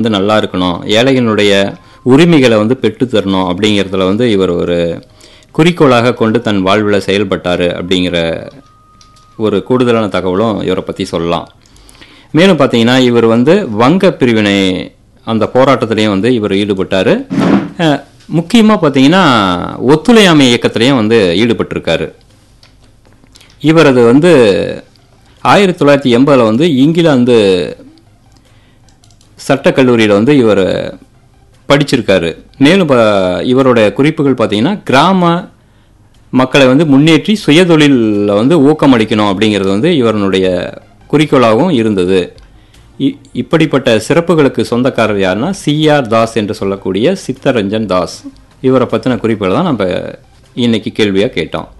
வந்து நல்லா இருக்கணும் ஏழைகளுடைய உரிமைகளை வந்து பெற்று தரணும் அப்படிங்கிறதுல வந்து இவர் ஒரு குறிக்கோளாக கொண்டு தன் வாழ்வில் செயல்பட்டார் அப்படிங்கிற ஒரு கூடுதலான தகவலும் இவரை பற்றி சொல்லலாம் மேலும் பார்த்தீங்கன்னா இவர் வந்து வங்க பிரிவினை அந்த போராட்டத்திலையும் வந்து இவர் ஈடுபட்டார் முக்கியமாக பார்த்தீங்கன்னா ஒத்துழையாமை இயக்கத்திலையும் வந்து ஈடுபட்டிருக்காரு இவரது வந்து ஆயிரத்தி தொள்ளாயிரத்தி எண்பதில் வந்து இங்கிலாந்து சட்டக்கல்லூரியில் வந்து இவர் படிச்சிருக்காரு மேலும் ப- இவருடைய குறிப்புகள் பார்த்தீங்கன்னா கிராம மக்களை வந்து முன்னேற்றி சுயதொழிலில் வந்து ஊக்கமளிக்கணும் அப்படிங்கிறது வந்து இவருடைய குறிக்கோளாகவும் இருந்தது இ- இப்படிப்பட்ட சிறப்புகளுக்கு சொந்தக்காரர் யாருன்னா சிஆர் தாஸ் என்று சொல்லக்கூடிய சித்தரஞ்சன் தாஸ் இவரை பற்றின குறிப்புகளை தான் நம்ம இன்னைக்கு கேள்வியாக கேட்டோம்